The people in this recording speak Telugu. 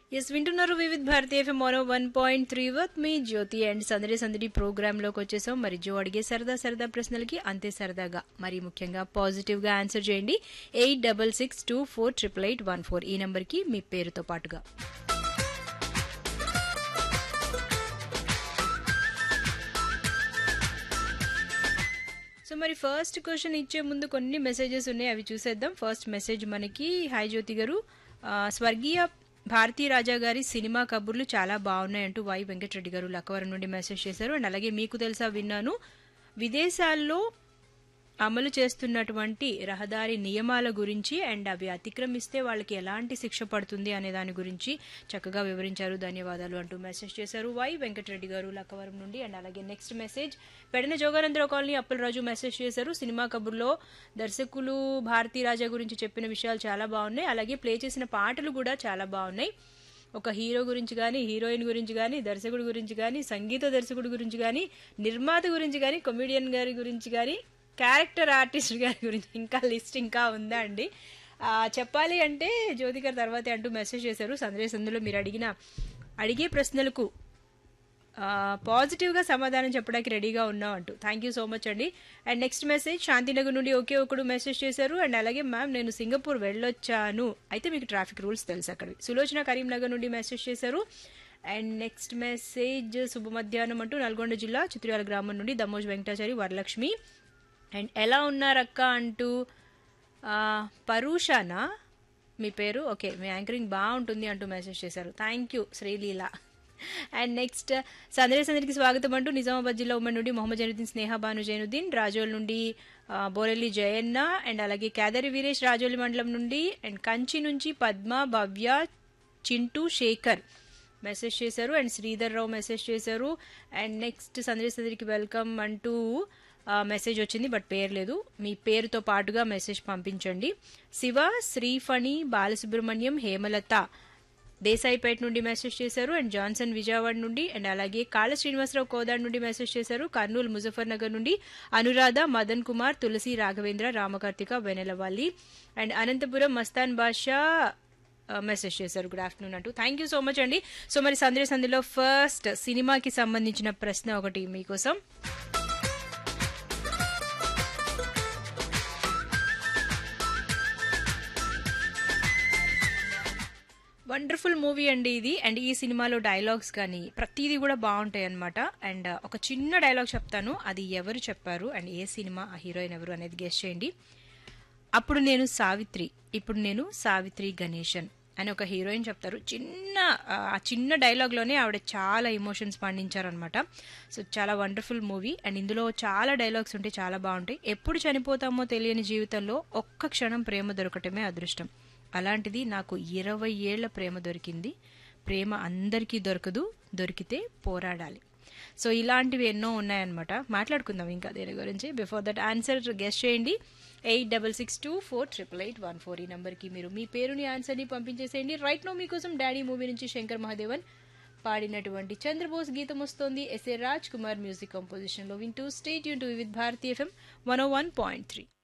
ఎస్ వింటున్నారు వివిధ్ భారతి ఎఫ్ఎం మరో వన్ పాయింట్ త్రీ వత్ మీ జ్యోతి అండ్ సందడి సందడి ప్రోగ్రాంలోకి వచ్చేసాం మరి జో అడిగే సరదా సరదా ప్రశ్నలకి అంతే సరదాగా మరి ముఖ్యంగా పాజిటివ్గా ఆన్సర్ చేయండి eight double six two four triple eight one four ఈ నెంబర్కి మీ పేరుతో పాటుగా సో మరి ఫస్ట్ క్వశ్చన్ ఇచ్చే ముందు కొన్ని మెసేజెస్ ఉన్నాయి అవి చూసేద్దాం ఫస్ట్ మెసేజ్ మనకి హాయ్ జ్యోతి గారు ఆ, స్వర్గీయ భారతీ రాజా గారి సినిమా కబుర్లు చాలా బాగున్నాయి అంటూ వై వెంకటరెడ్డి గారు లక్కవరం నుండి మెసేజ్ చేశారు అండ్ అలాగే మీకు తెలుసా విన్నాను విదేశాల్లో అమలు చేస్తున్నటువంటి రహదారి నియమాల గురించి అండ్ అవి అతిక్రమిస్తే వాళ్ళకి ఎలాంటి శిక్ష పడుతుంది అనే దాని గురించి చక్కగా వివరించారు ధన్యవాదాలు అంటూ మెసేజ్ చేశారు వై వెంకటరెడ్డి గారు లక్కవరం నుండి అండ్ అలాగే నెక్స్ట్ మెసేజ్ పెడిన జోగానందరావు కాలనీ అప్పలరాజు మెసేజ్ చేశారు సినిమా కబుర్లో దర్శకులు భారతీ రాజా గురించి చెప్పిన విషయాలు చాలా బాగున్నాయి అలాగే ప్లే చేసిన పాటలు కూడా చాలా బాగున్నాయి ఒక హీరో గురించి కానీ హీరోయిన్ గురించి కానీ దర్శకుడి గురించి కానీ సంగీత దర్శకుడి గురించి కానీ నిర్మాత గురించి కానీ కమెడియన్ గారి గురించి కానీ క్యారెక్టర్ ఆర్టిస్ట్ గారి గురించి ఇంకా లిస్ట్ ఇంకా ఉందా అండి ఆ, చెప్పాలి అంటే జ్యోతి గారు తర్వాతే అంటూ మెసేజ్ చేశారు సందేశ్ సందులో మీరు అడిగిన అడిగే ప్రశ్నలకు ఆ, పాజిటివ్గా సమాధానం చెప్పడానికి రెడీగా ఉన్నాం అంటూ థ్యాంక్ యూ సో మచ్ అండి అండ్ నెక్స్ట్ మెసేజ్ శాంతినగర్ నుండి ఒకే ఒకడు మెసేజ్ చేశారు అండ్ అలాగే మ్యామ్ నేను సింగపూర్ వెళ్ళొచ్చాను అయితే మీకు ట్రాఫిక్ రూల్స్ తెలుసు అక్కడ సులోచన కరీంనగర్ నుండి మెసేజ్ చేశారు అండ్ నెక్స్ట్ మెసేజ్ శుభ మధ్యాహ్నం అంటూ నల్గొండ జిల్లా చిత్రాల గ్రామం నుండి దమోజ్ వెంకటాచారి వరలక్ష్మి అండ్ ఎలా ఉన్నారక్క అంటూ ఆ, పరూషానా మీ పేరు ఓకే మీ యాంకరింగ్ బాగుంటుంది అంటూ మెసేజ్ చేశారు thank you Sreeleela and next సందడి సందడికి స్వాగతం అంటూ నిజామాబాద్ జిల్లా ఉమ్మడి నుండి మొహమ్మద్ జైనుద్దీన్ స్నేహ బాను జైనుద్దీన్ రాజోల్ నుండి ఆ, బోరెల్లి జయన్న అండ్ అలాగే కేదరి వీరేష్ రాజోలి మండలం నుండి అండ్ కంచి నుంచి పద్మ భవ్య చింటూ శేఖర్ మెసేజ్ చేశారు అండ్ శ్రీధర్ రావు మెసేజ్ చేశారు అండ్ నెక్స్ట్ సందడి సందడికి వెల్కమ్ అంటూ ఆ, మెసేజ్ వచ్చింది బట్ పేరు లేదు మీ పేరుతో పాటుగా మెసేజ్ పంపించండి శివ శ్రీఫణి బాలసుబ్రహ్మణ్యం హేమలత దేశాయిపేట నుండి మెసేజ్ చేశారు అండ్ జాన్సన్ విజయవాడ నుండి అండ్ అలాగే కాళ శ్రీనివాసరావు కోదాడ్ నుండి మెసేజ్ చేశారు కర్నూలు ముజఫర్ నగర్ నుండి అనురాధ మదన్ కుమార్ తులసి రాఘవేంద్ర రామకార్తిక వెనెలవల్లి అండ్ అనంతపురం మస్తాన్ బాషా ఆ, మెసేజ్ చేశారు గుడ్ ఆఫ్టర్నూన్ అంటూ థ్యాంక్ యూ సో మచ్ అండి సో మరి సందడి సంధిలో ఫస్ట్ సినిమాకి సంబంధించిన ప్రశ్న ఒకటి మీకోసం వండర్ఫుల్ మూవీ అండి ఇది అండ్ ఈ సినిమాలో డైలాగ్స్ కానీ ప్రతిదీ కూడా బాగుంటాయి అనమాట అండ్ ఒక చిన్న డైలాగ్ చెప్తాను అది ఎవరు చెప్పారు అండ్ ఏ సినిమా ఆ హీరోయిన్ ఎవరు అనేది గెస్ట్ చేయండి అప్పుడు నేను సావిత్రి ఇప్పుడు నేను సావిత్రి గణేశన్ అని ఒక హీరోయిన్ చెప్తారు చిన్న ఆ చిన్న డైలాగ్లోనే ఆవిడ చాలా ఎమోషన్స్ పండించారనమాట సో చాలా వండర్ఫుల్ మూవీ అండ్ ఇందులో చాలా డైలాగ్స్ ఉంటే చాలా బాగుంటాయి ఎప్పుడు చనిపోతామో తెలియని జీవితంలో ఒక్క క్షణం ప్రేమ దొరకటమే అదృష్టం అలాంటిది నాకు ఇరవై ఏళ్ల ప్రేమ దొరికింది ప్రేమ అందరికీ దొరకదు దొరికితే పోరాడాలి సో ఇలాంటివి ఎన్నో ఉన్నాయన్నమాట మాట్లాడుకుందాం ఇంకా దీని గురించి బిఫోర్ దట్ ఆన్సర్ గెస్ట్ చేయండి eight double six two four triple eight one four ఈ నెంబర్కి మీరు మీ పేరుని ఆన్సర్ని పంపించేసేయండి రైట్ నో మీకోసం డాడీ మూవీ నుంచి శంకర్ మహాదేవన్ పాడినటువంటి చంద్రబోస్ గీతం వస్తోంది ఎస్ఏ రాజ్ కుమార్ మ్యూజిక్ కంపోజిషన్లో వింటూ స్టేట్ యూన్ to Vividh Bharati FM one O one point three